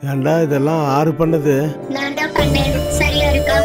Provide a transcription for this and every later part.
ஏன்டா இதெல்லாம் ஆறு பண்ணது நான் தான் பண்ணேன் சரியா இருக்கா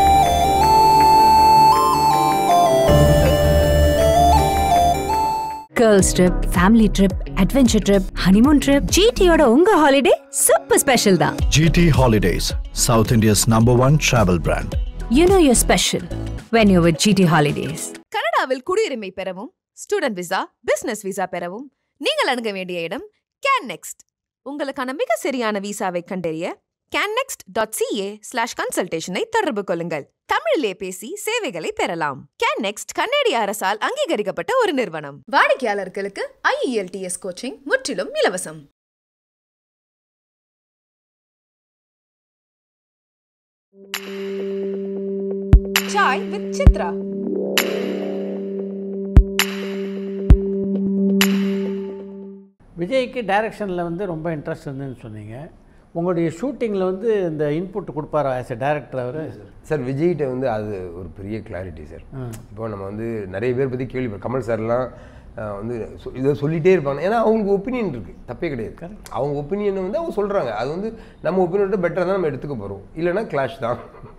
girls trip family trip adventure trip honeymoon trip ஜிடியோட உங்க ஹாலிடே சூப்பர் ஸ்பெஷல் தான் GT Holidays, South India's number one travel brand. You know your special when you with GT holidays கனடாவில் குடியுரிமை பெறவும் ஸ்டூடெண்ட் விசா பிசினஸ் விசா பெறவும் நீங்கள் அணுக வேண்டிய இடம் கேன் நெக்ஸ்ட் உங்களுக்கான மிக சரியான விசாவை கண்டறிய கேன்னெக்ஸ்ட் டாட் சிஏ ஸ்லாஷ் கன்சல்டேஷனை தொடர்பு கொள்ளுங்கள் தமிழிலே பேசி சேவைகளை பெறலாம் கேன்னெக்ஸ்ட் கன்னடிய அரசால் அங்கீகரிக்கப்பட்ட ஒரு நிறுவனம் வாடிக்கையாளர்களுக்கு ஐஇஎல்டிஎஸ் கோச்சிங் முற்றிலும் இலவசம் சாய் வித் சித்ரா விஜய்க்கு டைரக்ஷனில் வந்து ரொம்ப இன்ட்ரெஸ்ட் இருந்துன்னு சொன்னீங்க உங்களுடைய ஷூட்டிங்கில் வந்து இந்த இன்புட் கொடுப்பாரா ஆஸ் எ டேரக்டர் அவர் சார் விஜய்கிட்ட வந்து அது ஒரு பெரிய கிளாரிட்டி சார் இப்போ நம்ம வந்து நிறைய பேர் பற்றி கேள்விப்படும் கமல் சார்லாம் அஹ், வந்து சொ- இதை சொல்லிகிட்டே இருப்பாங்க ஏன்னா அவங்களுக்கு ஒப்பீனியன் இருக்குது தப்பே கிடையாது அவங்க ஒப்பீனியனை வந்து அவங்க சொல்கிறாங்க அது வந்து நம்ம ஒப்பீனியோட பெட்டராக தான் நம்ம எடுத்துக்க போகிறோம் இல்லைன்னா கிளாஷ் தான்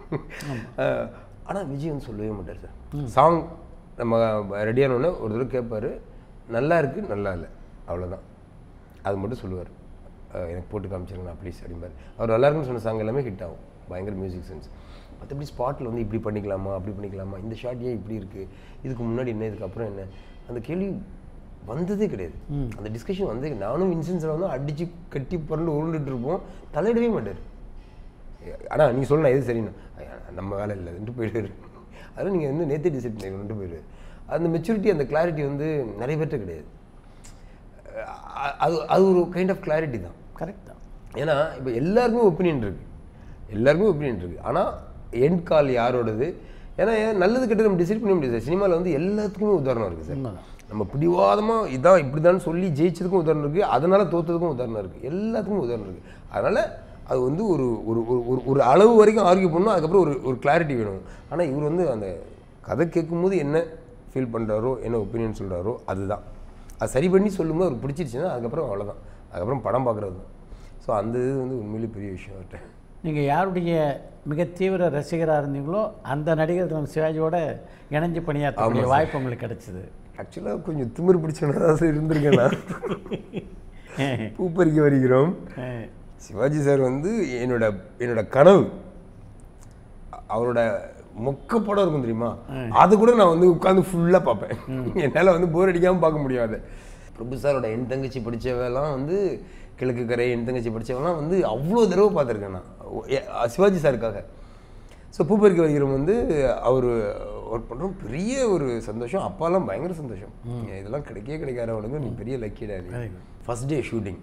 ஆனால் விஜய் வந்து சொல்லவே மாட்டார் சார் சாங் நம்ம ரெடியானோடனே ஒரு தடவை கேட்பாரு நல்லா இருக்குது நல்லா இல்லை அவ்வளோதான் அது மட்டும் சொல்லுவார் அஹ் எனக்கு போட்டு காமிச்சிருங்க ப்ளீஸ் அப்படிம்பார் அவர் நல்லா இருக்குன்னு சொன்ன சாங் எல்லாமே ஹிட் ஆகும் பயங்கர மியூசிக் சென்ஸ் மற்றபடி ஸ்பாட்டில் வந்து இப்படி பண்ணிக்கலாமா அப்படி பண்ணிக்கலாமா இந்த ஷாட் ஏன் இப்படி இருக்குது இதுக்கு முன்னாடி என்ன இதுக்கு அப்புறம் என்ன அந்த கேள்வி வந்ததே கிடையாது அந்த டிஸ்கஷன் வந்ததே கிடையாது. நானும் இன்சென்ஸில் வந்து அடித்து கட்டி புரண்டு உருண்டுட்டு இருப்போம் தலையிடவே மாட்டார் ஆனால் நீங்கள் சொல்லலாம் எது சரின்னு ஐயா, நம்ம வேலை இல்லைன்ட்டு போயிடுவார் அதெல்லாம் நீங்கள் வந்து நேற்றே டிசைட் பண்ணிக்கணுன்ட்டு போயிடுவார் அந்த மெச்சூரிட்டி அந்த கிளாரிட்டி வந்து நிறைய பேர்ட்ட கிடையாது அ- அது அது ஒரு கைண்ட் ஆஃப் கிளாரிட்டி தான் கரெக்ட் தான் ஏன்னா இப்போ எல்லாருக்குமே ஒப்பீனியன் இருக்குது எல்லாருக்குமே ஒப்பீனியன் இருக்குது ஆனால் எண்ட் கால் யாரோடது ஏன்னா ஏன் நல்லது கெட்டது நம்ம டிசைட் பண்ண முடியாது சார் சினிமாவில் வந்து எல்லாத்துக்குமே உதாரணம் இருக்குது சார் உண்மைதான். நம்ம பிடிவாதமாக இதான் இப்படி தான் சொல்லி ஜெயிச்சதுக்கும் உதாரணம் இருக்குது அதனால் தோத்ததுக்கும் உதாரணம் இருக்குது எல்லாத்துக்கும் உதாரணம் இருக்குது அதனால் அது வந்து ஒரு ஒரு ஒரு- ஒரு ஒரு அளவு வரைக்கும் ஆர்கியூ பண்ணணும் அதுக்கப்புறம் ஒரு ஒரு கிளாரிட்டி வேணும் ஆனால் இவர் வந்து அந்த கதை கேட்கும்போது என்ன ஃபீல் பண்ணுறாரோ என்ன ஒப்பீனியன் சொல்கிறாரோ அதுதான் அது சரி பண்ணி சொல்லும்போது அவருக்கு பிடிச்சிருச்சுன்னா அதுக்கப்புறம் அவ்வளோதான் அதுக்கப்புறம் படம் பார்க்குறது தான் ஸோ அந்த இது வந்து உண்மையிலேயே பெரிய விஷயம் அவர்கிட்ட நீங்கள் யாருடைய மிக தீவிர ரசிகராக இருந்தீங்களோ அந்த நடிகர் நம்ம சிவாஜியோட இணைஞ்சு பணியாற்றக்கூடிய ஆமா சார். வாய்ப்பு உங்களுக்கு கிடைச்சிது ஆக்சுவலாக கொஞ்சம் திமிரு பிடிச்சவனாக தான் சார் இருந்திருக்கேன் நான் பூ பறிக்க வருகிறோம் சிவாஜி சார் வந்து என்னோட என்னோட கனவு அ- அவரோட மொக்க படம் இருக்கும் தெரியுமா அது கூட நான் வந்து உட்காந்து ஃபுல்லாக பார்ப்பேன் என்னால் வந்து போர் அடிக்காமல் பார்க்க முடியாது பிரபு சாரோட என் தங்கச்சி படித்தவெல்லாம் வந்து கிழக்கு கரை என் தங்கச்சி படித்தவெல்லாம் வந்து அவ்வளோ தடவை பார்த்துருக்கேன் நான் ஒ- எ- சிவாஜி சாருக்காக ஸோ பூப்பறிக்க வருகிறோம் வந்து அவர் ஒர்க் பண்ணுறோம் பெரிய ஒரு சந்தோஷம் அப்பாலாம் பயங்கர சந்தோஷம் இதெல்லாம் கிடைக்கவே கிடைக்காதவனுக்கு நீ பெரிய லக்கிடா ஃபஸ்ட் டே ஷூட்டிங்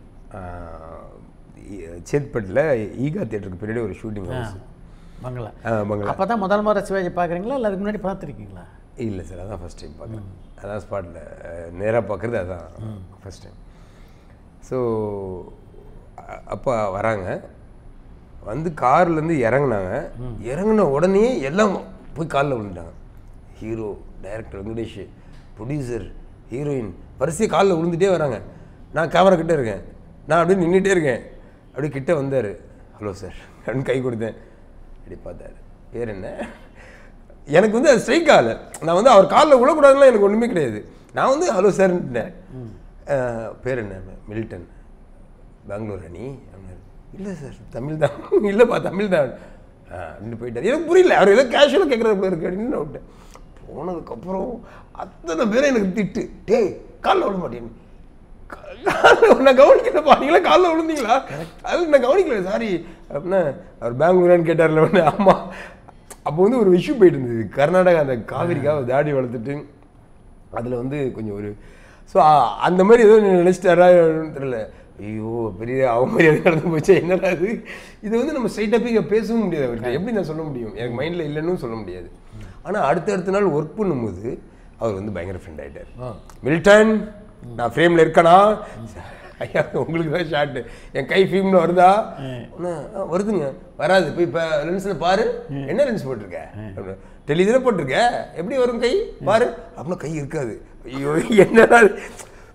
சேத்பட்டில் ஈகா தியேட்டருக்கு பின்னாடி ஒரு ஷூட்டிங் ஹவுஸ் பங்களா பங்களா அப்போ தான் முதல் முறை சிவாஜி பார்க்குறீங்களா இல்லை அதுக்கு முன்னாடி பார்த்துருக்கீங்களா இல்லை சார் அதான் ஃபஸ்ட் டைம் பார்க்குறேன் அதான் ஸ்பாட்டில் நேராக பார்க்குறது அதான் ஃபஸ்ட் டைம் ஸோ அப்பா வராங்க வந்து கார்லேருந்து இறங்குனாங்க இறங்குன உடனே எல்லாம் போய் காலில் விழுந்துட்டாங்க hero director Venkatesh producer heroine வரிசையாக காலில் விழுந்துட்டே வராங்க நான் கேமரா கிட்டே இருக்கேன் நான் அப்படியே நின்றுட்டே இருக்கேன் அப்படியே கிட்ட வந்தார் ஹலோ சார் அப்படின்னு கை கொடுத்தேன் அப்படி பார்த்தாரு பேர் என்ன எனக்கு வந்து அது ஸ்ட்ரைக் ஆகலை நான் வந்து அவர் காலில் விழக்கூடாதுலாம் எனக்கு ஒன்றுமே கிடையாது நான் வந்து ஹலோ சார்ன்ட்டேன் பேர் என்ன மில்டன் பெங்களூர் அணி அப்படின்னாரு இல்லை சார் தமிழ் தான் இல்லைப்பா தமிழ் தான் ஆ, அப்படின்னு போயிட்டார் எனக்கு புரியல அவர் ஏதோ கேஷுவலாக கேட்குறது இருக்கு அப்படின்னு நான் விட்டேன் போனதுக்கப்புறம் அத்தனை பேரும் எனக்கு திட்டு டேய் காலில் விழ மாட்டேன்னு காலில் நான் கவனிக்கலப்பா நீங்களா காலில் விழுந்தீங்களா அது நான் கவனிக்கல சாரி அப்படின்னா அவர் பெங்களூரான்னு கேட்டார்ல ஒன்று ஆமாம் அப்போ வந்து ஒரு இஷ்யூ போயிட்டு இருந்தது கர்நாடகா அந்த காவிரிக்காக தாடி வளர்த்துட்டு அதில் வந்து கொஞ்சம் ஒரு ஸோ அந்த மாதிரி ஏதோ நினச்சிட்டாரா தெரியல ஐயோ பெரிய அவமரியாதை நடந்து போச்சு என்னடா இது இது வந்து நம்ம ஸ்ட்ரைட்டாக போய் இங்கே பேசவும் முடியாது அவர்கிட்ட எப்படி நான் சொல்ல முடியும் எனக்கு மைண்டில் இல்லைன்னு சொல்ல முடியாது ஆனால் அடுத்த அடுத்த நாள் ஒர்க் பண்ணும்போது அவர் வந்து பயங்கர ஃப்ரெண்ட் ஆகிட்டார் மில்டன் நான் ஃப்ரேமில் இருக்கனா ஐயா உங்களுக்கு தான் ஷார்ட்டு என் கை ஃபிலிமில் வருதா அண்ணா, ஆ, வருதுங்க வராது போய் இப்போ லென்ஸில் பாரு என்ன லென்ஸ் போட்டிருக்க அப்படின்னு டெலிஜில் போட்டிருக்க எப்படி வரும் கை பாரு அப்படின்னா கை இருக்காது ஐயோ என்னடா இது?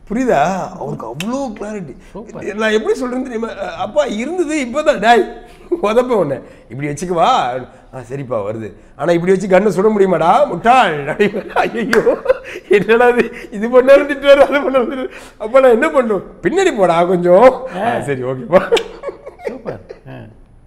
புரியுதா அவருக்கு அவ்வளோ கிளாரிட்டி நான் எப்படி சொல்றேன்னு தெரியுமா அஹ் அப்பா இருந்தது இப்போதான் டாய் உதப்ப உடனே இப்படி வச்சுக்குவா ஆ சரிப்பா வருது ஆனா இப்படி வச்சு கண்ணை சுட முடியுமாடா முட்டாள் ஐயோ என்னடா இது இது பண்ணாலும் திட்டுவாரு அது பண்ணாலும் திட்டுவாரு. அப்ப நான் என்ன பண்ணும் பின்னாடி போடா கொஞ்சம் ஆ, சரி ஓகேப்பா சூப்பர் ஆ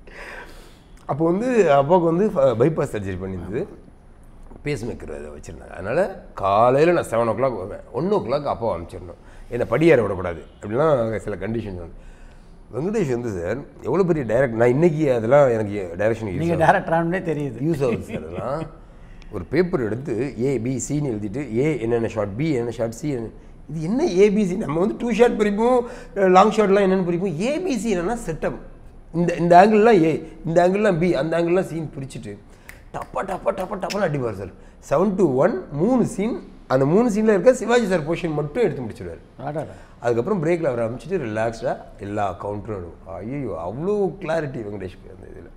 அப்போ வந்து அப்பாவுக்கு வந்து பைபாஸ் சர்ஜரி பண்ணியிருந்தது பேஸ் மேக்கர் அதை வச்சுருந்தாங்க அதனால் காலையில் நான் செவன் ஓ கிளாக் வருவேன் ஒன் ஓ கிளாக் அப்பாவை அனுப்பிச்சிடணும் என்னை படியேற விடக்கூடாது அப்படிலாம் சில கண்டிஷன்ஸ் வந்து வெங்கடேஷ் வந்து சார் எவ்வளோ பெரிய டைரக்ட் நான் இன்னைக்கு அதெல்லாம் எனக்கு டைரக்ஷன் யூஸ் நீங்கள் டேரக்டரானே தெரியுது யூஸ் ஆகுது சார் அதெல்லாம் ஒரு பேப்பர் எடுத்து ஏ பி சின்னு எழுதிட்டு ஏ என்னென்ன ஷார்ட் பி என்ன ஷார்ட் சி இது என்ன ஏபிசி நம்ம வந்து டூ ஷார்ட் பிரிப்போம் லாங் ஷார்ட்லாம் என்னென்னு பிரிப்போம் ஏபிசி என்னன்னா செட்டப் இந்த இந்த ஆங்கிள்லாம் ஏ இந்த ஆங்கிள்லாம் பி அந்த ஆங்கிள்லாம் சீன் பிரிச்சுட்டு டப்பா டப்பா டப்பா டப்பான்னு அடிப்பார் சார் செவன் டு ஒன் மூணு சீன் அந்த மூணு சீனில் இருக்க சிவாஜி சார் போர்ஷன் மட்டும் எடுத்து முடிச்சிடுவார் ஆடாடா அதுக்கப்புறம் பிரேக்கில் அவரை அமைச்சிட்டு ரிலாக்ஸ்டாக எல்லா கவுண்டரும் ஐயோ அவ்வளோ கிளாரிட்டி வெங்கடேஷ்க்கு அந்த இதில்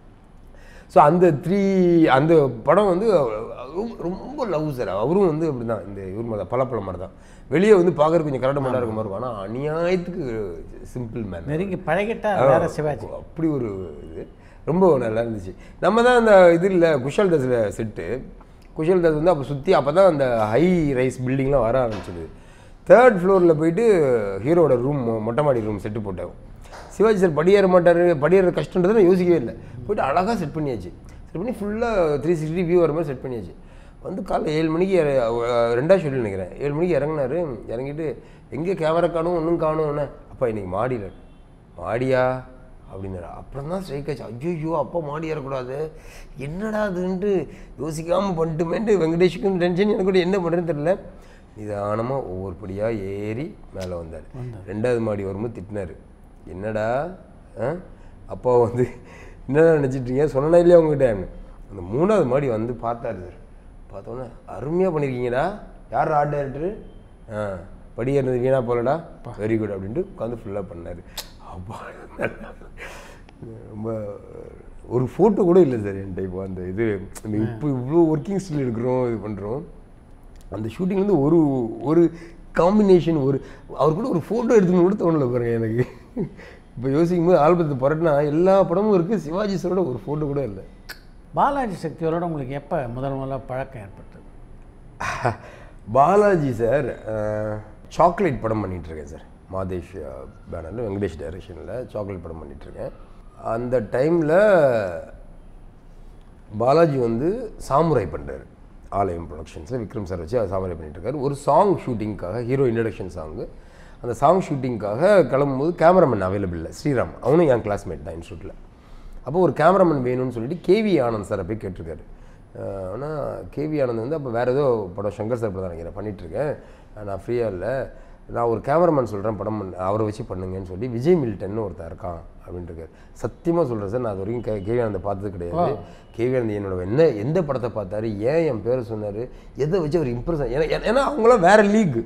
ஸோ அந்த த்ரீ அந்த படம் வந்து ரொம்ப- ரொம்ப லவ் சார் அவரும் வந்து அப்படி தான் இந்த இவர் மாதிரி பழப்பழம் மாதிரி தான் வெளியே வந்து பார்க்கறதுக்கு கொஞ்சம் கரண்ட் மண்டா இருக்க மாதிரி இருக்கும் ஆனால் அநியாயத்துக்கு சிம்பிள் மேன் நெருங்கி பழகிட்டா வேற சிவாஜி அப்படி ஒரு இது ரொம்ப நல்லா இருந்துச்சு நம்ம தான் அந்த இது இல்லை குஷால் தாஸில் செட்டு குஷால் தாஸ் வந்து அப்போ சுற்றி அப்போ தான் அந்த ஹை ரைஸ் பில்டிங்லாம் வர ஆரம்பிச்சது தேர்ட் ஃப்ளோரில் போயிட்டு ஹீரோட ரூம் மொட்டை மாடி ரூம் செட்டு போட்டோம் சிவாஜி சார் படியேற மாட்டார் படியேற கஷ்டன்றதை நான் யோசிக்கவே இல்லை போயிட்டு அழகாக செட் பண்ணியாச்சு செட் பண்ணி ஃபுல்லாக த்ரீ சிக்ஸ்டி வியூ வர மாதிரி செட் பண்ணியாச்சு வந்து காலைல ஏழு மணிக்கு இற- அஹ் ரெண்டாவது ஷெட்யூல் நினைக்கிறேன் ஏழு மணிக்கு இறங்குனாரு இறங்கிட்டு எங்கே கேமரா காணும் ஒன்றும் காணும் என்ன அப்பா இன்னைக்கு மாடியில் மாடியா அப்படின்னாரு அப்புறம் தான் ஸ்ட்ரைக் ஆச்சு ஐயோ அப்பா மாடி ஏறக்கூடாது என்னடா அதுன்ட்டு யோசிக்காமல் பண்ணிட்டுமேன்ட்டு வெங்கடேஷுக்கும் டென்ஷன் எனக்கு கூட என்ன பண்ணுறதுன்னு தெரியல நிதானமாக ஒவ்வொரு படியாக ஏறி மேலே வந்தார் ரெண்டாவது மாடி வரும்போது திட்டினாரு என்னடா ஆ அப்பா வந்து என்னடா நினச்சிட்ருக்கீங்க சொன்னா இல்லையா உங்ககிட்ட அந்த மூணாவது மாடி வந்து பார்த்தாரு சார் பார்த்தோன்னே அருமையாக பண்ணியிருக்கீங்கடா யார் ஆர்ட் டைரக்டரு ஆ படி ஏறினது வீணா போலடா வெரி குட் அப்படின்ட்டு உட்காந்து ஃபுல்லாக பண்ணார் அப்பா ரொம்ப ஒரு ஃபோட்டோ கூட இல்லை சார் என்கிட்ட இப்போ அந்த இது நம்ம இப்போ இவ்வளோ ஒர்க்கிங் ஸ்டில் எடுக்கிறோம் இது பண்ணுறோம் அந்த ஷூட்டிங் வந்து ஒரு ஒரு காம்பினேஷன் ஒரு அவர் கூட ஒரு ஃபோட்டோ எடுத்துக்கணும் கூட தோணலை பாருங்க எனக்கு இப்போ யோசிக்கும் போது ஆல்பத்தை புரட்டினா எல்லா படமும் இருக்குது சிவாஜி சாரோட ஒரு ஃபோட்டோ கூட இல்லை பாலாஜி சக்தியோட உங்களுக்கு எப்போ முதல் முதல்ல பழக்கம் ஏற்பட்டது பாலாஜி சார் சாக்லேட் படம் பண்ணிட்டு இருக்கேன் சார் மாதேஷ் பேனரில் வெங்கடேஷ் டைரக்ஷனில் சாக்லேட் படம் பண்ணிட்டு இருக்கேன் அந்த டைமில் பாலாஜி வந்து சாமுராய் பண்ணுறாரு ஆலயம் ப்ரொடக்ஷன்ஸில் விக்ரம் சார் வச்சு சாமுராய் பண்ணிட்டு இருக்காரு ஒரு சாங் ஷூட்டிங்க்காக ஹீரோ இன்ட்ரடக்ஷன் சாங்கு அந்த சாங் ஷூட்டிங்க்காக கிளம்பும்போது கேமராமேன் அவைலபிள் இல்லை ஸ்ரீராம் அவனும் என் கிளாஸ்மேட் தான் இன்ஸ்டியூட்டில் அப்போ ஒரு கேமராமேன் வேணும்னு சொல்லிட்டு கேவி ஆனந்த் சாரை போய் கேட்டிருக்காரு ஆனால் கேவி ஆனந்த் வந்து அப்போ வேறு ஏதோ படம் சங்கர் சார் தான் நினைக்கிறேன் பண்ணிகிட்ருக்கேன் நான் ஃப்ரீயாக இல்லை நான் ஒரு கேமராமேன் சொல்கிறேன் படம் பண்ண அவரை வச்சு பண்ணுங்கன்னு சொல்லி விஜய் மில்டன் ஒருத்தன் இருக்கான் அப்படின்ட்டு இருக்காரு சத்தியமாக சொல்கிறேன் சார் நான் அது வரைக்கும் கே கேவி ஆனந்தை பார்த்தது கிடையாது கேவி ஆனந்த் என்னோட என்ன எந்த படத்தை பார்த்தாரு ஏன் என் பேரை சொன்னார் எதை வச்சு அவர் இம்ப்ரெஸ் ஏன்னா ஏன்னா அவங்களாம் வேறு லீக்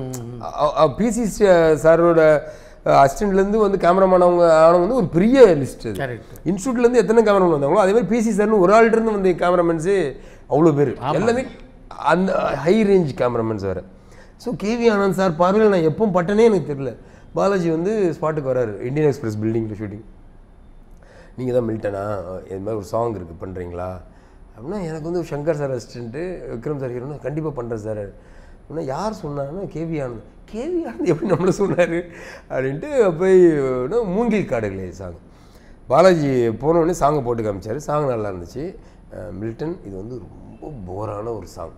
பிசி சாரோட அசிஸ்டன்ட்லேருந்து வந்து கேமராமேன் அவங்க ஆனவங்க வந்து ஒரு பெரிய லிஸ்ட் அது Correct. இன்ஸ்டியூட்லேருந்து எத்தனை கேமராமேன் வந்தாங்களோ அதே மாதிரி பிசி சார்னு ஒரு ஆள்கிட்ட இருந்து வந்த கேமராமேன்ஸு அவ்வளோ பேர் எல்லாமே அந்த ஹை ரேஞ்ச் கேமராமேன்ஸ் வேறு ஸோ கேவி ஆனந்த் சார் பார்வையில் நான் எப்பவும் பட்டனே எனக்கு தெரியல பாலாஜி வந்து ஸ்பாட்டுக்கு வராரு இந்தியன் எக்ஸ்பிரஸ் பில்டிங்கில் ஷூட்டிங் நீங்கள் தான் மில்டனா இது மாதிரி ஒரு சாங் இருக்குது பண்ணுறீங்களா அப்படின்னா எனக்கு வந்து Shankar sir assistant Vikram sir ஹீரோனா கண்டிப்பாக பண்ணுறேன் சார் அப்படின்னா யார் சொன்னாங்கன்னா கேவி ஆனந்த் கேவி ஆனந்த் எப்படி நம்மளை சொன்னார் அப்படின்ட்டு போய் என்ன, மூங்கில் காடுகளே சாங் பாலாஜி போன உடனே சாங்கை போட்டு காமிச்சார் சாங் நல்லா இருந்துச்சு அஹ் மில்டன் இது வந்து ரொம்ப போரான ஒரு சாங்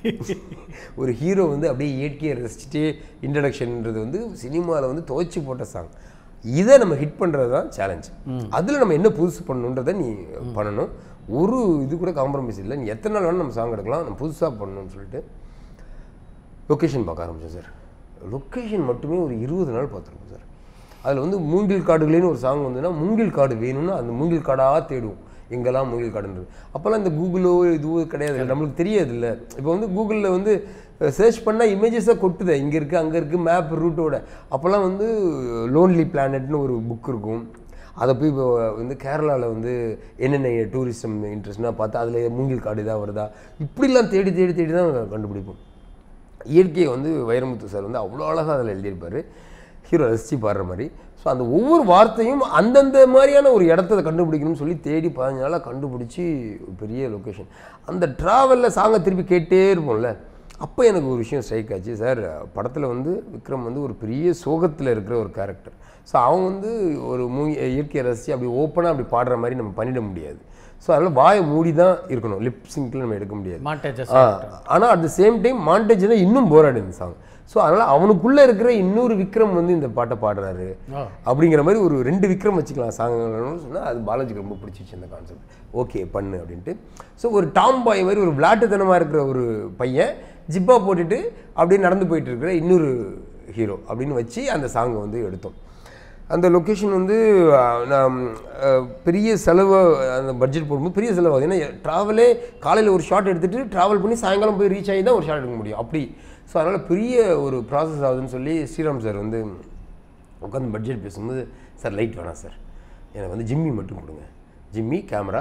ஒரு ஹீரோ வந்து அப்படியே இயற்கையை ரசிச்சுட்டு இன்ட்ரடக்ஷன்ன்றது வந்து சினிமாவில் வந்து துவைச்சு போட்ட சாங் இதை நம்ம ஹிட் பண்ணுறது தான் சேலஞ்ச் அதில் நம்ம என்ன புதுசு பண்ணணுன்றதை நீ பண்ணணும் ஒரு இது கூட காம்ப்ரமைஸ் இல்லை நீ எத்தனை நாள் வேணால் நம்ம சாங் எடுக்கலாம் நம்ம புதுசாக பண்ணணும்னு சொல்லிட்டு லொக்கேஷன் பார்க்க ஆரம்பித்தோம் சார் லொக்கேஷன் மட்டுமே ஒரு இருபது நாள் பார்த்துருக்கோம் சார் அதில் வந்து மூங்கில் காடுகளேன்னு ஒரு சாங் வந்ததுன்னா மூங்கில் காடு வேணும்னா அந்த மூங்கில் காடாக தேடுவோம் எங்கெல்லாம் மூங்கில் காடுன்றது அப்போல்லாம் இந்த கூகுளோ இதுவோ கிடையாது நம்மளுக்கு தெரியாது இல்லை இப்போ வந்து கூகுளில் வந்து சர்ச் பண்ணால் இமேஜஸாக கொட்டுது இங்கே இருக்குது அங்கே இருக்குது மேப் ரூட்டோட அப்போல்லாம் வந்து லோன்லி பிளானட்னு ஒரு புக் இருக்கும் அதை போய் இப்போ வந்து கேரளாவில் வந்து என்னென்ன டூரிசம் இன்ட்ரெஸ்ட்னா பார்த்தா அதில் மூங்கில் காடு இதாக வருதா இப்படிலாம் தேடி தேடி தேடி தான் கண்டுபிடிப்போம் இயற்கையை வந்து வைரமுத்து சார் வந்து அவ்வளோ அழகாக அதில் எழுதியிருப்பார் ஹீரோ ரசித்து பாடுற மாதிரி ஸோ அந்த ஒவ்வொரு வார்த்தையும் அந்தந்த மாதிரியான ஒரு இடத்த கண்டுபிடிக்கணும்னு சொல்லி தேடி பதினஞ்சு நாளாக கண்டுபிடிச்சி ஒரு பெரிய லொக்கேஷன் அந்த ட்ராவலில் சாங்கை திருப்பி கேட்டே இருப்போம்ல அப்போ எனக்கு ஒரு விஷயம் ஸ்ட்ரைக் ஆச்சு சார் படத்தில் வந்து விக்ரம் வந்து ஒரு பெரிய சோகத்தில் இருக்கிற ஒரு கேரக்டர் ஸோ அவன் வந்து ஒரு மூவி இயற்கையை ரசித்து அப்படி ஓப்பனாக அப்படி பாடுற மாதிரி நம்ம பண்ணிட முடியாது ஸோ அதனால் வாயை மூடி தான் இருக்கணும் லிப் சிங்கில் நம்ம எடுக்க முடியாது மாண்டேஜஸ் ஆனால் at the same time montage தான் இன்னும் போர் இந்த சாங் ஸோ அதனால் அவனுக்குள்ளே இருக்கிற இன்னொரு விக்ரம் வந்து இந்த பாட்டை பாடுறாரு ஆ. அப்படிங்கிற மாதிரி ஒரு ரெண்டு விக்ரம் வச்சுக்கலாம் சாங்னு சொன்னால் அது பாலாஜிக்கு ரொம்ப பிடிச்சிச்சு அந்த கான்செப்ட் ஓகே பண்ணு அப்படின்ட்டு ஸோ ஒரு டாம் பாய் மாதிரி ஒரு விளாட்டுத்தனமாக இருக்கிற ஒரு பையன் ஜிப்பா போட்டுட்டு அப்படியே நடந்து போயிட்டு இருக்கிற இன்னொரு ஹீரோ அப்படின்னு வச்சு அந்த சாங்கை வந்து எடுத்தோம் அந்த லொக்கேஷன் வந்து அஹ், நான் அஹ், பெரிய செலவு அந்த பட்ஜெட் போடும்போது பெரிய செலவு ஆகுது ஏன்னா ட்ராவலே காலையில் ஒரு ஷாட் எடுத்துகிட்டு ட்ராவல் பண்ணி சாயங்காலம் போய் ரீச் ஆகி தான் ஒரு ஷாட் எடுக்க முடியும் அப்படி ஸோ அதனால் பெரிய ஒரு ப்ராசஸ் ஆகுதுன்னு சொல்லி ஸ்ரீராம் சார் வந்து உட்காந்து பட்ஜெட் பேசும்போது சார் லைட் வேணாம் சார் எனக்கு வந்து ஜிம்மி மட்டும் கொடுங்க ஜிம்மி கேமரா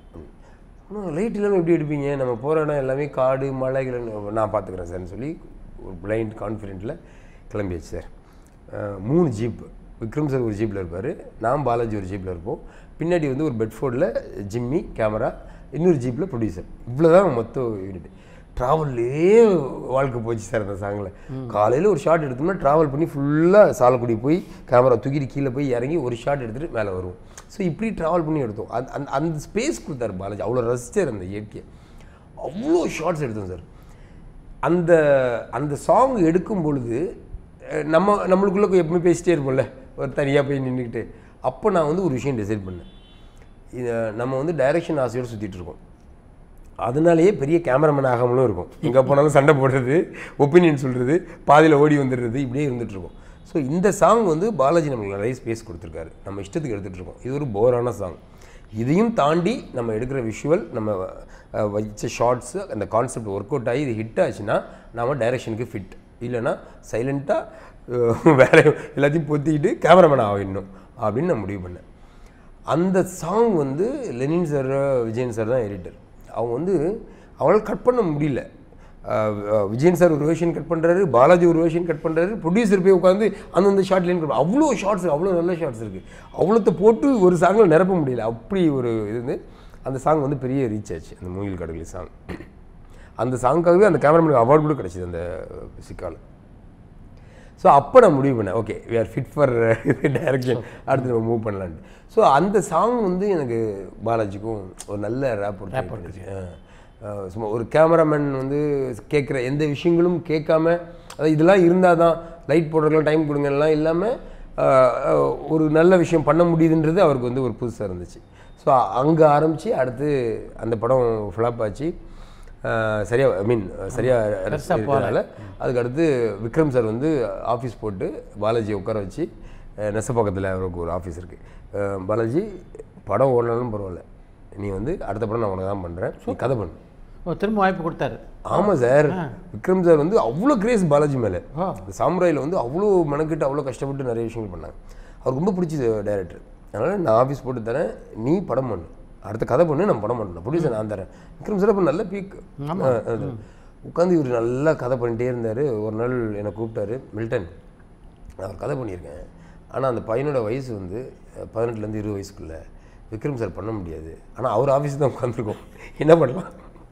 ஆனால் லைட் இல்லாமல் எப்படி எடுப்பீங்க நம்ம போகிற இடம் எல்லாமே காடு மலைகள் நான் பார்த்துக்குறேன் சார்னு சொல்லி ஒரு பிளைண்ட் கான்ஃபிடென்ட்டில் கிளம்பியாச்சு சார் அஹ், மூணு ஜீப் விக்ரம் சார் ஒரு ஜீப்பில் இருப்பார் நான் பாலாஜி ஒரு ஜீப்பில் இருப்போம் பின்னாடி வந்து ஒரு பெட்ஃபோர்டில் ஜிம்மி கேமரா இன்னொரு ஜீப்பில் ப்ரொடியூசர் இவ்வளோ தான் மொத்தம் யூனிட் ட்ராவல்லே வாழ்க்கை போச்சு சார் அந்த சாங்கில் காலையில் ஒரு ஷாட் எடுத்தோம்னா ட்ராவல் பண்ணி ஃபுல்லாக சாலக்குடி போய் கேமரா தூக்கிட்டு கீழே போய் இறங்கி ஒரு ஷாட் எடுத்துகிட்டு மேலே வருவோம் ஸோ இப்படி ட்ராவல் பண்ணி எடுத்தோம் அந்த அந்த அந்த ஸ்பேஸ் கொடுத்தாரு பாலாஜி அவ்வளோ ரசிச்சார் அந்த இயற்கையை அவ்வளோ ஷார்ட்ஸ் எடுத்தோம் சார் அந்த அந்த சாங் எடுக்கும் பொழுது அஹ், நம்ம நம்மளுக்குள்ளே எப்பவுமே பேசிட்டே இருப்போம்ல ஒரு தனியாக போய் நின்றுக்கிட்டு அப்போ நான் வந்து ஒரு விஷயம் டிசைட் பண்ணேன் இதை நம்ம வந்து டைரக்ஷன் ஆசையோடு சுற்றிட்டு இருக்கோம் அதனாலேயே பெரிய கேமராமேன் ஆகாமலும் இருக்கும் எங்கே போனாலும் சண்டை போடுறது ஒப்பீனியன் சொல்கிறது பாதியில் ஓடி வந்துடுறது இப்படியே இருந்துட்டு இருக்கோம் ஸோ இந்த சாங் வந்து பாலாஜி நமக்கு நிறைய ஸ்பேஸ் கொடுத்துருக்காரு நம்ம இஷ்டத்துக்கு எடுத்துகிட்டு இருக்கோம் இது ஒரு போரான சாங் இதையும் தாண்டி நம்ம எடுக்கிற விஷுவல் நம்ம அஹ், வச்ச ஷார்ட்ஸு அந்த கான்செப்ட் ஒர்க் அவுட் ஆகி இது ஹிட் ஆச்சுன்னா நாம டைரக்ஷனுக்கு ஃபிட் இல்லைன்னா சைலண்ட்டாக வேலை எல்லாத்தையும் பொத்திக்கிட்டு கேமராமேன் ஆகிடணும் அப்படின்னு நான் முடிவு பண்ணேன் அந்த சாங் வந்து லெனின் சார் விஜயன் சார் தான் எடிட்டர் அவங்க வந்து அவங்களால கட் பண்ண முடியல அஹ் அஹ் விஜயன் சார் ஒரு வேர்ஷன் கட் பண்ணுறாரு பாலாஜி ஒரு வேர்ஷன் கட் பண்ணுறாரு ப்ரொடியூசர் போய் உட்காந்து அந்தந்த ஷார்ட் லைன் கட் அவ்வளோ ஷார்ட்ஸ் அவ்வளோ நல்ல ஷார்ட்ஸ் இருக்குது அவ்வளோத்த போட்டு ஒரு சாங்கில் நிரப்ப முடியல அப்படி ஒரு இது வந்து அந்த சாங் வந்து பெரிய ரீச் ஆச்சு அந்த மூங்கில் கடவுளி சாங் அந்த சாங்காகவே அந்த கேமராமேனுக்கு அவார்டு கூட கிடச்சிது அந்த சிக்கால ஸோ அப்போ நான் முடிவு பண்ணேன் okay we are fit for இது டைரக்ஷன் அடுத்து நம்ம மூவ் பண்ணலான்ட்டு ஸோ அந்த சாங் வந்து எனக்கு பாலாஜிக்கும் ஒரு நல்ல ரேப் பண்ணுச்சு சும்மா ஒரு கேமராமேன் வந்து கேட்குற எந்த விஷயங்களும் கேட்காம அதாவது இதெல்லாம் இருந்தால் தான் லைட் போடுறதுலாம் டைம் கொடுங்கலாம் இல்லாமல் ஒரு நல்ல விஷயம் பண்ண முடியுதுன்றது அவருக்கு வந்து ஒரு புதுசாக இருந்துச்சு ஸோ அங்கே ஆரம்பித்து அடுத்து அந்த படம் ஃப்ளாப் ஆச்சு அஹ் சரியா ஐ மீன் சரியா இருக்கிறதுனால அதுக்கு அடுத்து விக்ரம் சார் வந்து ஆஃபீஸ் போட்டு பாலாஜியை உட்கார வச்சு அஹ் நெசப்பாக்கத்தில் அவருக்கு ஒரு ஆஃபீஸ் இருக்குது பாலாஜி படம் ஓடனாலும் பரவாயில்ல நீ வந்து அடுத்த படம் நான் உனக்கு தான் பண்ணுறேன் நீ கதை பண்ணு ஓ திரும்ப வாய்ப்பு கொடுத்தாரு ஆமாம் சார் விக்ரம் சார் வந்து அவ்வளோ கிரேஸ் பாலாஜி மேலே ஆ. இந்த சாம்ராயில் வந்து அவ்வளோ மெனக்கிட்டு அவ்வளோ கஷ்டப்பட்டு நிறைய விஷயங்கள் பண்ணாங்க அவருக்கு ரொம்ப பிடிச்சது டைரக்டர் அதனால் நான் ஆஃபீஸ் போட்டு தரேன் நீ படம் பண்ணு அடுத்த கதை பண்ணு நான் படம் பண்ணேன் ப்ரொடியூசர் நான் தரேன் விக்ரம் சார் அப்போ நல்ல பீக் உட்காந்து இவர் நல்லா கதை பண்ணிட்டே இருந்தார் ஒரு நாள் என்னை கூப்பிட்டாரு மில்டன் நான் ஒரு கதை பண்ணியிருக்கேன் ஆனால் அந்த பையனோட வயசு வந்து அஹ், பதினெட்டுலேருந்து இருபது வயசுக்குள்ள விக்ரம் சார் பண்ண முடியாது ஆனால் அவர் ஆஃபீஸ் தான் உட்காந்துருக்கோம் என்ன பண்ணலாம்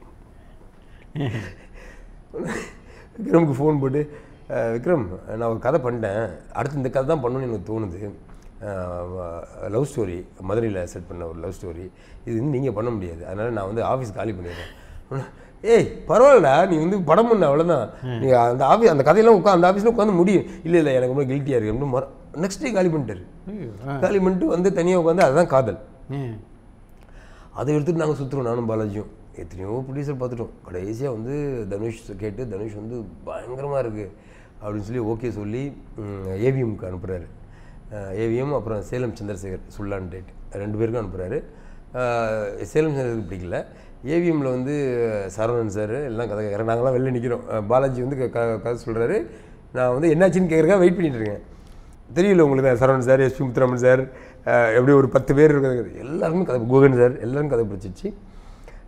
விக்ரமுக்கு ஃபோன் போட்டு "அஹ், விக்ரம் நான் ஒரு கதை பண்ணிட்டேன் அடுத்து இந்த கதை தான் பண்ணணும்னு எனக்கு தோணுது லவ் ஸ்டோரி மதுரையில் செட் பண்ண ஒரு லவ் ஸ்டோரி இது வந்து நீங்கள் பண்ண முடியாது அதனால் நான் வந்து ஆஃபீஸ் காலி பண்ணிடுறேன் ஏய் பரவாயில்லடா நீ வந்து படம் பண்ண அவ்வளோதான் நீ அந்த ஆஃபீஸ் அந்த கதையெல்லாம் உட்கா அந்த ஆஃபீஸில் உட்காந்து முடியும் இல்லை இல்லை எனக்கு ரொம்ப கில்ட்டியாக இருக்குது அப்படின்னு மறு நெக்ஸ்ட் டே காலி பண்ணிட்டாரு காலி பண்ணிட்டு வந்து தனியாக உட்காந்து அதுதான் காதல் ம். அதை எடுத்துட்டு நாங்கள் சுற்றுறோம் நானும் பாலாஜியும் எத்தனையோ ப்ரொடியூசர் பார்த்துட்டோம் கடைசியாக வந்து தனுஷ் கேட்டு தனுஷ் வந்து பயங்கரமாக இருக்குது அப்படின்னு சொல்லி ஓகே சொல்லி ஏவிஎம்க்கு அனுப்புகிறாரு ஏவிஎம் அப்புறம் சேலம் சந்திரசேகர் சுல்லான் டேட் ரெண்டு பேருக்கும் அனுப்புகிறாரு சேலம் சந்திரசேகர் பிடிக்கல ஏவிஎம்மில் வந்து சரவணன் சார் எல்லாம் கதை கேட்குறேன் நாங்களாம் வெளில நிற்கிறோம் பாலாஜி வந்து க- க- கதை சொல்கிறாரு நான் வந்து என்னாச்சுன்னு கேட்குறக்கா வெயிட் பண்ணிட்டு இருக்கேன் தெரியல உங்களுக்கு Saravanan sir S P Muthuraman sir அஹ், எப்படி ஒரு பத்து பேர் இருக்கிறது எல்லாருமே கதை குகன் சார் எல்லாரும் கதை பிடிச்சிச்சு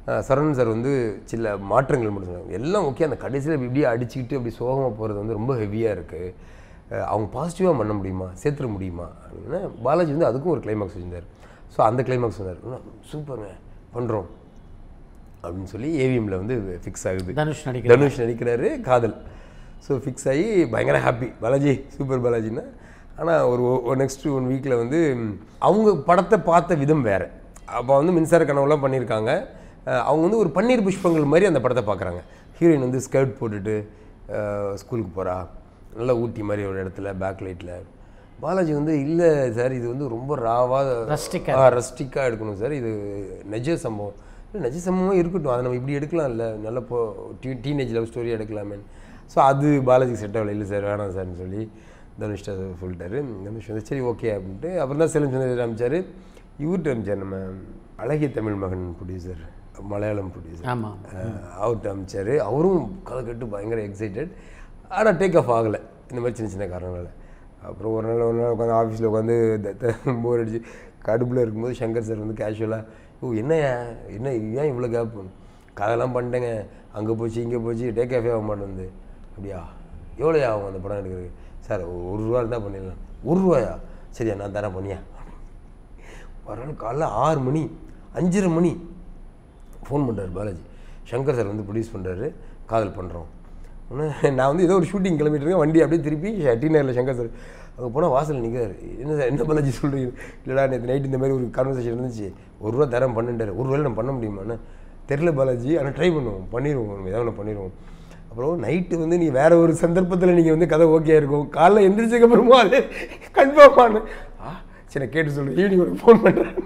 அஹ், சரவணன் சார் வந்து சில மாற்றங்கள் மட்டும் சொன்னாங்க எல்லாம் ஓகே அந்த கடைசியில் இப்படியே அடிச்சுக்கிட்டு அப்படி சோகமாக போகிறது வந்து ரொம்ப ஹெவியாக இருக்குது அவங்க பாசிட்டிவாக பண்ண முடியுமா சேர்த்துட முடியுமா அப்படின்னா பாலாஜி வந்து அதுக்கும் ஒரு கிளைமாக்ஸ் வச்சிருந்தார் ஸோ அந்த கிளைமாக்ஸ் சொன்னார் சூப்பருங்க பண்ணுறோம் அப்படின்னு சொல்லி ஏவிஎம்ல வந்து ஃபிக்ஸ் ஆகுது தனுஷ் நடிக்கிறார். தனுஷ் நடிக்கிறாரு காதல் ஸோ ஃபிக்ஸ் ஆகி பயங்கர ஹாப்பி பாலாஜி சூப்பர் பாலாஜின்னா ஆனால் ஒரு நெக்ஸ்ட் ஒன் வீக்கில் வந்து ம், அவங்க படத்தை பார்த்த விதம் வேறு அப்போ வந்து மின்சார கனவுலாம் பண்ணியிருக்காங்க அஹ், அவங்க வந்து ஒரு பன்னீர் புஷ்பங்கள் மாதிரி அந்த படத்தை பார்க்குறாங்க ஹீரோயின் வந்து ஸ்கர்ட் போட்டுட்டு அஹ், ஸ்கூலுக்கு போகிறா நல்லா ஊட்டி மாதிரி ஒரு இடத்துல பேக் லைட்டில் பாலாஜி வந்து இல்லை சார் இது வந்து ரொம்ப ராவாக Rustic-ஆ ஆ ரஸ்டிக்காக எடுக்கணும் சார் இது நிஜ சம்பவம் இல்லை நிஜ சம்பவம் இருக்கட்டும் அதை நம்ம இப்படி எடுக்கலாம் இல்லை நல்ல போ டீ டீனேஜ் லவ் ஸ்டோரி எடுக்கலாமே ஸோ அது பாலாஜிக்கு செட் ஆகல இல்லை சார் வேணாம் சார்னு சொல்லி தனுஷ்ட சொல்லிட்டாரு தனுஷ் வந்து சரி ஓகே அப்படின்ட்டு அப்புறம் தான் செல்வம் சுந்தர் அமைச்சார் இவர்கிட்ட அமைச்சார் நம்ம அழகிய தமிழ் மகன் ப்ரொடியூசர் மலையாளம் ப்ரொடியூசர் ஆமாம் அவர்கிட்ட அமைச்சார் அவரும் கதை கட்டு பயங்கர எக்ஸைட்டட் ஆனால் டேக் ஆஃப் ஆகலை இந்த மாதிரி சின்ன சின்ன காரணங்களால் அப்புறம் ஒரு நாள் ஒரு நாள் உட்காந்து ஆஃபீஸில் உட்காந்து போர் அடிச்சு கடுப்பில் இருக்கும்போது சங்கர் சார் வந்து கேஷுவலாக ஓ என்னய்யா என்ன ஏன் இவ்வளோ கேப் கதைலாம் பண்ணிட்டேங்க அங்கே போச்சு இங்கே போச்சு டேக் ஆஃபே ஆக மாட்டேங்குது அப்படியா எவ்வளோயா ஆகும் அந்த படம் எடுக்கிறது சார் ஒரு ரூபா இருந்தால் பண்ணிடலாம் ஒரு ரூபாயா சரியா நான் தரேன் பண்ணியா மறுநாள் காலைல ஆறு மணி அஞ்சரை மணி ஃபோன் பண்ணுறாரு பாலாஜி சங்கர் சார் வந்து ப்ரொடியூஸ் பண்ணுறாரு காதல் பண்ணுறோம் நான் வந்து ஏதோ ஒரு ஷூட்டிங் கிளம்பிட்டு இருக்கேன் வண்டி அப்படியே திருப்பி டி நகரில் சங்கர் சார் அங்கே போனால் வாசலில் நிற்கிறாரு என்ன சார் என்ன பாலாஜி சொல்கிறீங்க இல்லைடா நேற்று நைட் இந்த மாதிரி ஒரு கான்வர்சேஷன் இருந்துச்சு ஒரு ரூபா தரேன் பண்ணுட்டார் ஒரு வேளை நம்ம பண்ண முடியுமாண்ணே தெரில பாலாஜி ஆனால் ட்ரை பண்ணுவோம் பண்ணிடுவோம் நம்ம ஏதாவது ஒன்று பண்ணிடுவோம் அப்புறம் நைட்டு வந்து நீ வேற ஒரு சந்தர்ப்பத்தில் நீங்கள் வந்து கதை ஓகே இருக்கும் காலைல எந்திரிச்சதுக்கு அப்புறமா அது கன்ஃபார்ம் ஆனு ஆ சரி நான் கேட்டு சொல்லு ஈவினிங் ஒரு ஃபோன் பண்ணுறேன்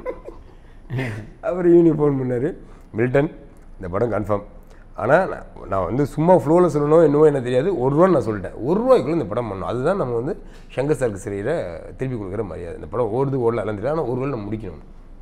அவர் ஈவினிங் ஃபோன் பண்ணார் மில்டன் இந்த படம் கன்ஃபார்ம் ஆனால் நான் நான் வந்து சும்மா ஃப்ளோவில் சொல்லணும் என்னவோ என்ன தெரியாது ஒரு ரூபா நான் சொல்லிட்டேன் ஒரு ரூபாய்க்குள்ளே இந்த படம் பண்ணணும் அதுதான் நம்ம வந்து சங்கர் சாருக்கு செய்கிற திருப்பி கொடுக்குற மரியாதை இந்த படம் ஓடுது ஓடல எல்லாம் தெரியாது ஆனால் ஒரு வேளை நம்ம முடிக்கணும்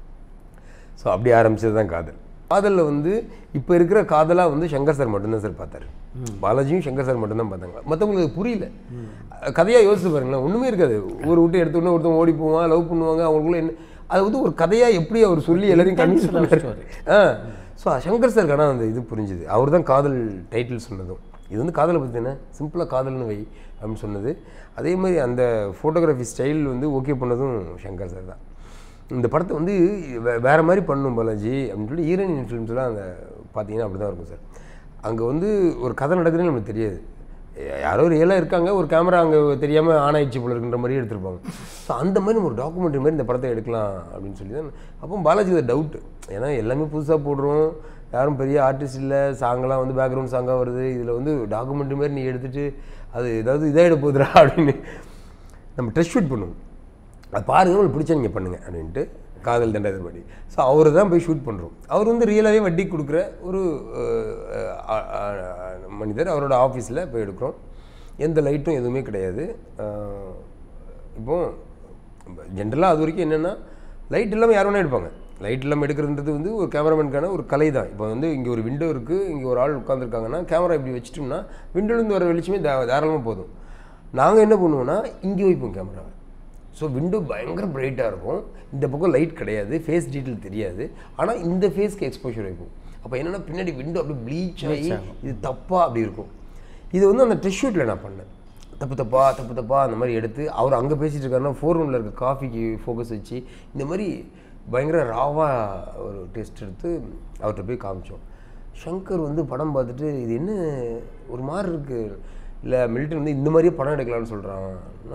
ஸோ அப்படி ஆரம்பிச்சது தான் காதல் காதலில் வந்து இப்போ இருக்கிற காதலாக வந்து சங்கர் சார் மட்டும்தான் சார் பார்த்தாரு பாலாஜியும் சங்கர் சார் மட்டும்தான் பார்த்தாங்க மற்றவங்களுக்கு அது புரியல கதையாக யோசிச்சு பாருங்களேன் ஒன்றுமே இருக்காது ஒரு விட்டு எடுத்த உடனே ஒருத்தன் ஓடி போவான் லவ் பண்ணுவாங்க அவங்களுக்குள்ள என்ன அது வந்து ஒரு கதையாக எப்படி அவர் சொல்லி எல்லாரையும் கன்வின்ஸ் love பண்ணாரு story. ஆ ஸோ சங்கர் சார் ஆனால் அந்த இது புரிஞ்சுது அவர் தான் காதல் டைட்டில் சொன்னதும் இது வந்து காதலை பற்றி என்ன சிம்பிளாக காதல்னு வை அப்படின்னு சொன்னது அதே மாதிரி அந்த ஃபோட்டோகிராஃபி ஸ்டைல் வந்து ஓகே பண்ணதும் சங்கர் சார் தான் இந்த படத்தை வந்து வே- வேற மாதிரி பண்ணணும் பாலாஜி அப்படின்னு சொல்லி ஈரனியன் ஃபிலிம்ஸ்லாம் அந்த பார்த்தீங்கன்னா அப்படி தான் இருக்கும் சார் அங்கே வந்து ஒரு கதை நடக்குதுன்னு நமக்கு தெரியாது யா- யாரோ ரியலாக இருக்காங்க ஒரு கேமரா அங்கே தெரியாமல் ஆன் ஆயிடுச்சு போல இருக்குன்ற மாதிரி எடுத்திருப்பாங்க ஸோ அந்த மாதிரி நம்ம ஒரு டாக்குமெண்ட்ரி மாதிரி இந்த படத்தை எடுக்கலாம் அப்படின்னு சொல்லி தான் அப்போ பாலாஜி டவுட் ஏன்னா எல்லாமே புதுசாக போடுறோம் யாரும் பெரிய ஆர்டிஸ்ட் இல்லை சாங்கெல்லாம் வந்து பேக்ரவுண்ட் சாங்காக வருது இதில் வந்து டாக்குமெண்ட்ரி மாதிரி நீ எடுத்துகிட்டு அது ஏதாவது இதாகிட போகுதுடா அப்படின்னு நம்ம டெஸ்ட் ஷூட் பண்ணுவோம் அது பாருங்க உங்களுக்கு பிடிச்சா நீங்கள் பண்ணுங்கள் அப்படின்ட்டு காதல் தண்டதபடி ஸோ அவரை தான் போய் ஷூட் பண்ணுறோம் அவர் வந்து ரியலாகவே வட்டி கொடுக்குற ஒரு அஹ், அஹ், அஹ், மனிதர் அவரோட ஆஃபீஸில் போய் எடுக்கிறோம் எந்த லைட்டும் எதுவுமே கிடையாது அஹ், இப்போ ஜென்ரலாக அது வரைக்கும் என்னென்னா லைட் இல்லாமல் யார் வேணால் எடுப்பாங்க லைட் இல்லாமல் எடுக்கிறதுன்றது வந்து ஒரு கேமராமேனுக்கான ஒரு கலை தான் இப்போ வந்து இங்கே ஒரு விண்டோ இருக்குது இங்கே ஒரு ஆள் உட்காந்துருக்காங்கன்னா கேமரா இப்படி வச்சிட்டோம்னா விண்டோலேருந்து வர வெளிச்சமே தா தாராளமாக போதும் நாங்கள் என்ன பண்ணுவோம்னா இங்கே வைப்போம் கேமராவை ஸோ விண்டோ பயங்கர பிரைட்டாக இருக்கும் இந்த பக்கம் லைட் கிடையாது ஃபேஸ் டீட்டெயில் தெரியாது ஆனால் இந்த ஃபேஸ்க்கு எக்ஸ்போஷர் வைக்கும் அப்போ என்னென்னா பின்னாடி விண்டோ அப்படியே ப்ளீச் ஆகி இது தப்பாக அப்படி இருக்கும் இது வந்து அந்த டெஸ்ட் ஷூட்டில் நான் பண்ணேன் தப்பு தப்பா தப்பு தப்பா அந்த மாதிரி எடுத்து அவர் அங்கே பேசிகிட்டு இருக்காருன்னா ஃபோர் ரூமில் இருக்க காஃபிக்கு ஃபோக்கஸ் வச்சு இந்த மாதிரி பயங்கர ராவாக ஒரு டெஸ்ட் எடுத்து அவர்கிட்ட போய் காமிச்சோம் ஷங்கர் வந்து படம் பார்த்துட்டு இது என்ன ஒரு மாதிரி இருக்குது இல்லை மில்டன் வந்து இந்த மாதிரியே படம் எடுக்கலாம்னு சொல்கிறான்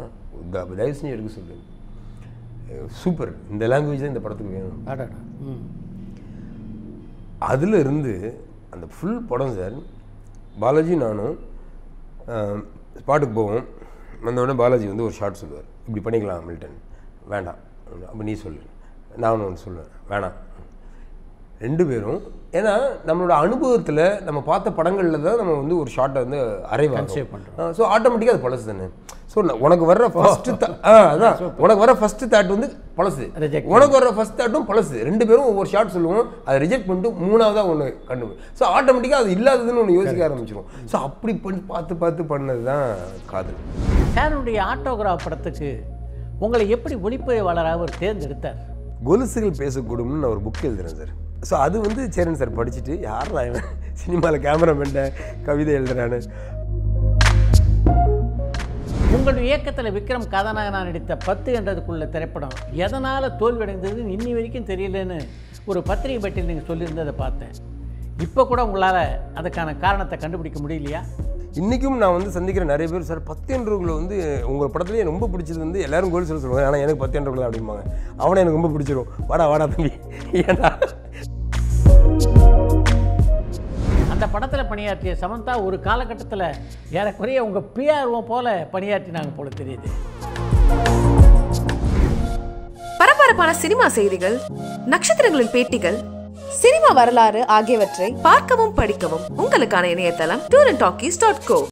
தயவு செஞ்சு எடுக்க சொல்லு சூப்பர் இந்த லாங்குவேஜ் தான் இந்த படத்துக்கு வேணும் அடடா ம் அதில் இருந்து அந்த ஃபுல் படம் சார் பாலாஜி நானும் ஸ்பாட்டுக்கு போவோம் வந்த உடனே பாலாஜி வந்து ஒரு ஷார்ட் சொல்லுவார் இப்படி பண்ணிக்கலாம் மில்டன் வேண்டாம் அப்போ நீ சொல்லு நான் ஒன்று சொல்லுவேன் வேணாம் ரெண்டு பேரும் ஏன்னா நம்மளோட அனுபவத்தில் நம்ம பார்த்த படங்களில் தான் நம்ம வந்து ஒரு ஷார்ட்டை வந்து Conceive அரைவாங்க பண்றோம். ஸோ ஆட்டோமேட்டிக்காக அது பழசு தானே ஸோ உனக்கு வர்ற ஃபஸ்ட்டு ஆ அதான் உனக்கு வர ஃபஸ்ட்டு தாட் வந்து பழசு Reject உனக்கு வர ஃபஸ்ட் தாட்டும் பழசு ரெண்டு பேரும் ஒவ்வொரு ஷாட் சொல்லுவோம் அதை ரிஜெக்ட் பண்ணிட்டு மூணாவதாக ஒன்று கண்டு ஸோ ஆட்டோமேட்டிக்காக அது இல்லாததுன்னு ஒன்று யோசிக்க ஆரம்பிச்சிடும் ஸோ அப்படி பண்ணி பார்த்து பார்த்து பண்ணது தான் காதல் சாருடைய ஆட்டோகிராஃப் படத்துக்கு உங்களை எப்படி ஒளிப்பதிவாளராக அவர் தேர்ந்தெடுத்தார் கொலுசுகள் பேசக்கூடும்னு நான் ஒரு புக் எழுதுறேன் சார் ஸோ அது வந்து சேரன் சார் படிச்சுட்டு யாரெல்லாம் இவன் சினிமாவில் கேமராமேன்ட்ட கவிதை எழுதுறான்னு உங்களுடைய இயக்கத்தில் விக்ரம் கதாநாயகனாக நடித்த பத்து என்றதுக்குள்ள திரைப்படம் எதனால் தோல்வியடைந்ததுன்னு இன்னி வரைக்கும் தெரியலன்னு ஒரு பத்திரிகை பட்டியல் நீங்கள் சொல்லியிருந்ததை பார்த்தேன் இப்போ கூட உங்களால் அதுக்கான காரணத்தை கண்டுபிடிக்க முடியலையா இன்றைக்கும் நான் வந்து சந்திக்கிற நிறைய பேர் சார் பத்து என்றுக்குள்ள வந்து உங்கள் படத்துலேயே ரொம்ப பிடிச்சது வந்து எல்லாரும் கோல் சொல்ல சொல்லுவாங்க ஆனால் எனக்கு பத்து என்றுக்குள்ள அப்படிம்பாங்க அவனை எனக்கு ரொம்ப பிடிச்சிரும் வாடா வாடா தம்பி ஏன்னா அந்த படத்தில் பணியாற்றிய சமந்தா ஒரு காலகட்டத்தில் ஏறக்குறைய உங்கள் பிஆர்ஓ போல பணியாற்றினாங்க போல தெரியுது பரபரப்பான சினிமா செய்திகள் நட்சத்திரங்களின் பேட்டிகள் சினிமா வரலாறு ஆகியவற்றை பார்க்கவும் படிக்கவும் உங்களுக்கான இணையதளம் tour and talkies dot go